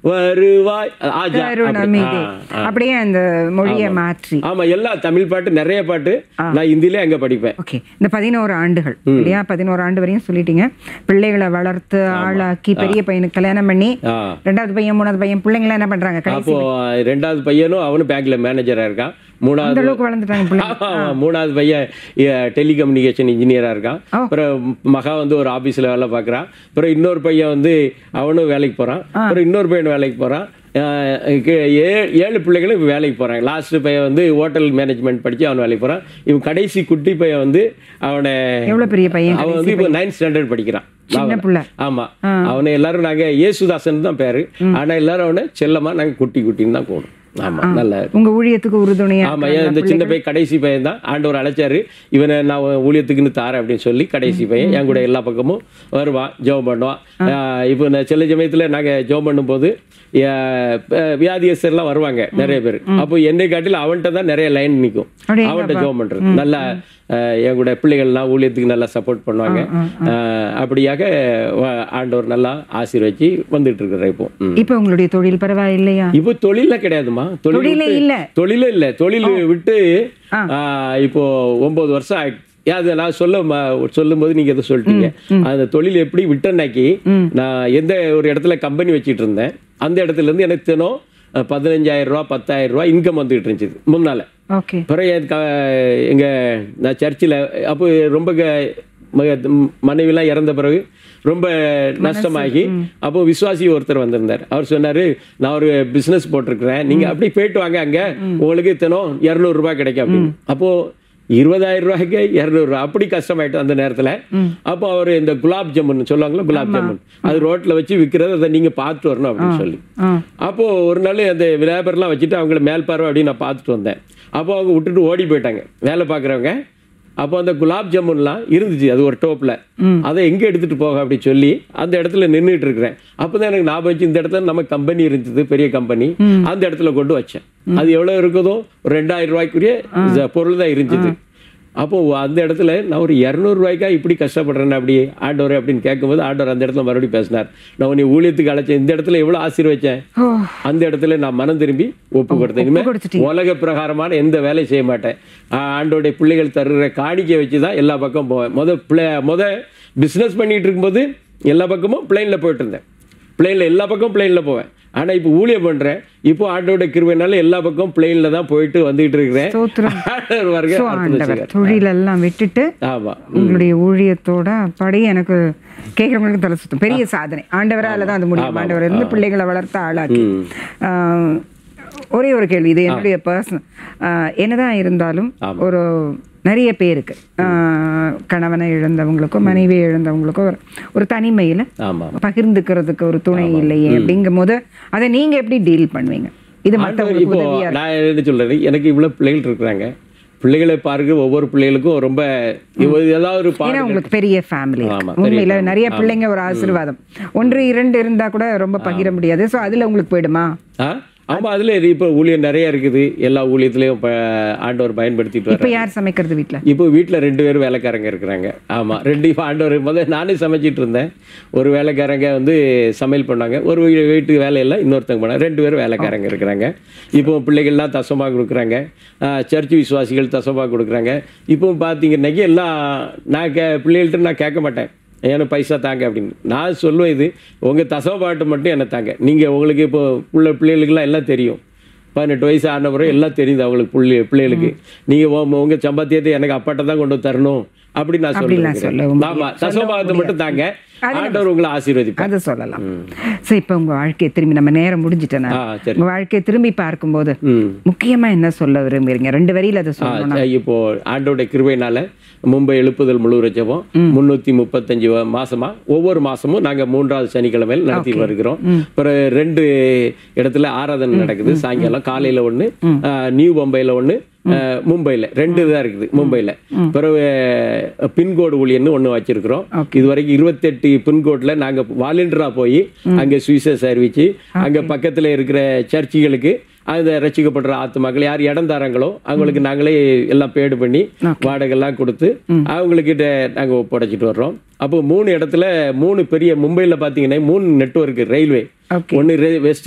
வருவாய் ஆஜா அப்படி. கருணமிகு ஆ, ஆ. அப்படியே அந்த மொழியை மாற்றி ஆமா எல்லா தமிழ் பாட்டு நிறைய பாட்டு நான் ஹிந்திலே அங்க படிப்பேன் ஓகே இந்த பதினோரு ஆண்டுகள் இல்லையா பதினோரு ஆண்டு வரையும் சொல்லிட்டீங்க பிள்ளைகளை வளர்த்து ஆளாக்கி பெரிய பையனுக்கு கல்யாணம் பண்ணி ஆ. ரெண்டாவது பையன் மூணாவது பையன் பிள்ளைங்களாம் என்ன பண்றாங்க கடைசி அப்போ ரெண்டாவது பையனும் அவனும் பேங்க்ல மேனேஜரா இருக்கான் அந்த மூணாவது அளவுக்கு வளர்ந்துட்டாங்க பிள்ளைங்க ஆமா, மூணாவது பையன் டெலிகம்யூனிகேஷன் இன்ஜினியரா இருக்கான் அப்புறம் மகா வந்து ஒரு ஆபீஸ்ல வேலை பார்க்கறான் அப்புறம் இன்னொரு பையன் வந்து அவனும் வேலைக்கு போறான் அப்புறம் இன்னொரு பையன் வேலைக்கு போறான் அஹ் கே- ஏ- ஏழு பிள்ளைகளும் இப்ப வேலைக்கு போறாங்க லாஸ்ட் பையன் வந்து ஹோட்டல் மேனேஜ்மெண்ட் படிச்சு அவன் வேலைக்கு போறான் இவன் கடைசி குட்டி பையன் வந்து அவனை எவ்வளவு பெரிய பையன் அவன் வந்து இப்போ நைன்த் ஸ்டாண்டர்ட் படிக்கிறான் சின்ன அவன். புள்ள ஆமா அவனை எல்லாரும் நாங்க ஏசுதாசன் தான் பேரு ஆனா எல்லாரும் அவனை செல்லமா நாங்க குட்டி குட்டின்னு தான் கூடும் ஆமா நல்ல உங்க ஊழியத்துக்கு உறுதுணையா ஆமா ஏன் இந்த சின்ன பையன் கடைசி பையன் தான் ஆண்டவர் அழைச்சாரு இவனை நான் உன் ஊழியத்துக்குன்னு தாரேன் அப்படின்னு சொல்லி கடைசி பையன் என் கூட எல்லா பக்கமும் வருவான் ஜெபம் பண்ணுவான் ஆஹ் இப்போ நான் சில சமயத்துல நாங்க ஜெபம் பண்ணும்போது ஆஹ் ப- வியாதியஸ்தர்லாம் வருவாங்க நிறைய பேர் அப்போ என்னை காட்டில அவன்கிட்ட தான் நிறைய லைன் நிற்கும் அடேங்கப்பா. அவன்கிட்ட ஜெபம் பண்றது நல்லா ஆஹ் என் கூட பிள்ளைகள்லாம் ஊழியத்துக்கு நல்லா சப்போர்ட் பண்ணுவாங்க ஆஹ் அப்படியாக வ- ஆண்டவர் நல்லா ஆசீர்வச்சு வந்துட்டு இருக்கிற இப்போ ம். இப்ப உங்களுடைய தொழில் பரவாயில்லையா இப்போ தொழில கிடையாதுமா தொழில் தொழிலே விட்டு- இல்ல. தொழிலே இல்ல தொழில் விட்டு ஆ, இப்போ ஒன்பது வருஷம் ஆயிடுச்சு ஏன் அது நான் சொல்ல ம- சொல்லும்போது நீங்க எதை சொல்லிட்டீங்க அந்த தொழில் எப்படி விட்டேன்னாக்கி நான் எந்த ஒரு இடத்துல கம்பெனி வச்சிட்டு இருந்தேன் அந்த இடத்துல இருந்து எனக்கு தினம் அஹ், பதினஞ்சாயிரம் ரூபா பத்தாயிரம் ரூபா இன்கம் வந்துட்டு இருந்துச்சு முன்னால ஓகே பிறகு என் க- எங்க நான் சர்ச்சில் அப்போ ரொம்ப க- மக- ம், மனைவிலாம் இறந்த பிறகு ரொம்ப நஷ்டமாகி அப்போ விசுவாசி ஒருத்தர் வந்திருந்தார் அவர் சொன்னாரு நான் ஒரு பிசினஸ் போட்டிருக்கிறேன் நீங்க அப்படி போயிட்டு வாங்க அங்க உங்களுக்கு தினம் இருநூறு ரூபாய் கிடைக்கும் அப்படின்னு அப்போ இருபதாயிரம் ரூபாய்க்கு இருநூறு ரூபாய் அப்படி கஷ்டமாயிட்டு அந்த நேரத்துல அப்போ அவர் இந்த குலாப் ஜாமுன் சொல்லுவாங்களா குலாப் ஜாமுன் அது ரோட்ல வச்சு விற்கிறது அதை நீங்க பார்த்துட்டு வரணும் அப்படின்னு சொல்லி ஆ அப்போ ஒரு நாள் அந்த வியாபாரம்லாம் வச்சுட்டு அவங்கள மேல் பார்வை அப்படின்னு நான் பார்த்துட்டு வந்தேன் அப்போ அவங்க விட்டுட்டு ஓடி போயிட்டாங்க வேலை பார்க்குறவங்க அப்போ அந்த குலாப் ஜாமுன்லாம் இருந்துச்சு அது ஒரு டோப்பில் அதை எங்கே எடுத்துட்டு போக அப்படி சொல்லி அந்த இடத்துல நின்றுட்டு இருக்கிறேன் அப்பதான் எனக்கு ஞாபகம் வச்சு இந்த இடத்துல நம்ம கம்பெனி இருந்தது பெரிய கம்பெனி அந்த இடத்துல கொண்டு வச்சேன் அது எவ்வளவு இருக்குதோ ஒரு ரெண்டாயிரம் ரூபாய்க்குரிய ஜ- பொருள் தான் இருந்துச்சு அப்போ அந்த இடத்துல நான் ஒரு இரநூறு ரூபாய்க்கா இப்படி கஷ்டப்படுறேன் அப்படி ஆண்டவர் அப்படின்னு கேட்கும்போது ஆண்டவர் அந்த இடத்துல மறுபடியும் பேசினார் நான் உன்னை ஊழியத்துக்கு அழைச்சேன் இந்த இடத்துல எவ்வளவு ஆசீர்வச்சேன் ஓ அந்த இடத்துல நான் மனம் திரும்பி ஒப்பு கொடுத்தேன் இனிமே கொடுத்துட்டீங்க. உலக பிரகாரமான எந்த வேலையும் செய்ய மாட்டேன் ஆஹ் ஆண்டோடைய பிள்ளைகள் தருகிற காணிக்கை வச்சு தான் எல்லா பக்கம் போவேன் முத பிள்ளை முத பிஸ்னஸ் பண்ணிட்டு இருக்கும்போது எல்லா பக்கமும் பிளெயினில் போயிட்டு இருந்தேன் பிளெயினில் எல்லா பக்கமும் பிளெயினில் போவேன் ஆனா இப்போ ஊழியம் பண்றேன் இப்போ ஆண்டோட கிருபைனால எல்லா பக்கம் பிளெயினில் தான் போயிட்டு வந்துகிட்டு இருக்கிறேன் ஸ்தோத்திரம். ஆண்டவர் வருகை சோ அற்புதம் ஆண்டவர் செய்வார். தொழிலெல்லாம் விட்டுட்டு ஆமா உங்களுடைய ஊழியத்தோட படி எனக்கு கேட்கறவங்களுக்கு தலை சுத்தம் பெரிய சாதனை ஆண்டவரால தான் அது முடியும் ஆண்டவர் இருந்து பிள்ளைகளை வளர்த்த ஆளாக்கி ஆஹ், ஒரே ஒரு கேள்வி இது என்னுடைய பர்சன் என்னதான் இருந்தாலும் ஒரு நிறைய பேருக்கு ஆஹ், கணவனை இழந்தவங்களுக்கோ மனைவி இழந்தவங்களுக்கோ ஒரு- ஒரு தனிமையில ஆமா பகிர்ந்துக்கிறதுக்கு ஒரு துணை இல்லையே அப்படிங்கும் போது அதை நீங்க எப்படி டீல் பண்ணுவீங்க இது ஆண்டவர் மற்றவங்களுக்கு இப்போ உதவியா நான் என்ன சொல்றேன் எனக்கு இவ்வளவு பிள்ளைகள் இருக்கிறாங்க பிள்ளைகளை பாருங்க ஒவ்வொரு பிள்ளைகளுக்கும் ரொம்ப இவ- ஏதாவது ஒரு ஏன்னா பாடு உங்களுக்கு பெரிய ஃபேமிலி ஆமா, பெரிய உண்மையில family. நிறைய பிள்ளைங்க ஒரு ஆசீர்வாதம் ஒன்று இரண்டு இருந்தா கூட ரொம்ப பகிர முடியாது சோ அதுல உங்களுக்கு போயிடுமா ஆ? ஆமா அதுல இப்போ ஊழியம் நிறைய இருக்குது எல்லா ஊழியத்திலையும் இப்ப ஆண்டவர் பயன்படுத்திட்டு இப்ப வர யார் சமைக்கிறது வீட்ல இப்போ வீட்டில் ரெண்டு பேரும் வேலைக்காரங்க இருக்கிறாங்க ஆமா ரெண்டு இப்போ ஆண்டவர் முதல்ல நானே சமைச்சிட்டு இருந்தேன் ஒரு வேலைக்காரங்க வந்து சமையல் பண்ணாங்க ஒரு வீ- வீட்டுக்கு வேலையெல்லாம் இன்னொருத்தங்க பண்ணாங்க ரெண்டு பேரும் வேலைக்காரங்க இருக்கிறாங்க இப்போ பிள்ளைகள்லாம் தசமாக கொடுக்குறாங்க சர்ச் விசுவாசிகள் தசமாக கொடுக்குறாங்க இப்போ பார்த்தீங்கன்னாக்கி எல்லாம் நான் கே பிள்ளைகள்கிட்ட நான் கேட்க மாட்டேன் எனக்கு பைசா தாங்க அப்படின்னு நான் சொல்லுவேன் இது உங்கள் தசவ பாட்டு மட்டும் என்ன தாங்க நீங்கள் உங்களுக்கு இப்போ உள்ள பிள்ளைகளுக்கெல்லாம் எல்லாம் தெரியும் பதினெட்டு வயசு ஆன பிறகு எல்லாம் தெரியுது அவங்களுக்கு பிள்ளை பிள்ளைகளுக்கு நீங்கள் உங்க உங்க சம்பாத்தியத்தை எனக்கு அப்பாட்ட தான் கொண்டு வந்து தரணும் அப்படி நான் அப்படிலாம் சொல்ல சொல்லுவேன் முடியாது. ஆமா தசவபாகத்தை மட்டும் தாங்க ஆண்டவர் உங்களை ஆசீர்வதிப்பார் அது சொல்லலாம் சரி இப்ப உங்க வாழ்க்கையை திரும்பி நம்ம நேரம் முடிஞ்சிட்டேன் ஆ சரி உங்க வாழ்க்கையை திரும்பி பார்க்கும்போது ம் முக்கியமா என்ன சொல்ல விரும்புறீங்க ரெண்டு வரியில அதை ஆ, சொல்லணும் சரி, இப்போ ஆண்டோடைய கிருபையினால மும்பை எழுப்புதல் முழு ரச்சபம் முன்னூத்தி முப்பத்தஞ்சு வ- மாசமா ஒவ்வொரு மாசமும் நாங்க மூன்றாவது சனிக்கிழமையில் நடத்தி வருகிறோம் அப்புறம் ரெண்டு இடத்துல ஆராதனை நடக்குது சாயங்காலம் காலையில ஒண்ணு ஆ, நியூ பம்பையில ஒண்ணு ஆ, மும்பைல ரெண்டு தான் இருக்குது மும்பைல பிறகு பின்கோடு ஊழியர்னு ஒண்ணு வச்சிருக்கிறோம் இது வரைக்கும் இருபத்தெட்டு பின்கோட்ல நாங்க வாலண்டியரா போய் அங்க சுவிசேஷ அறிவிச்சு அங்க பக்கத்துல இருக்கிற சர்ச்சுகளுக்கு அந்த ரசிக்கப்படுற ஆத்துமாக்கள் யார் இடம் தராங்களோ அவங்களுக்கு நாங்களே எல்லாம் பேடு பண்ணி வாடகைலாம் கொடுத்து அவங்கக்கிட்ட நாங்கள் ஒப்படைச்சிட்டு வர்றோம் அப்போ மூணு இடத்துல மூணு பெரிய மும்பையில் பார்த்தீங்கன்னா மூணு நெட்வொர்க் ரயில்வே Okay. ஒன்று வெஸ்ட்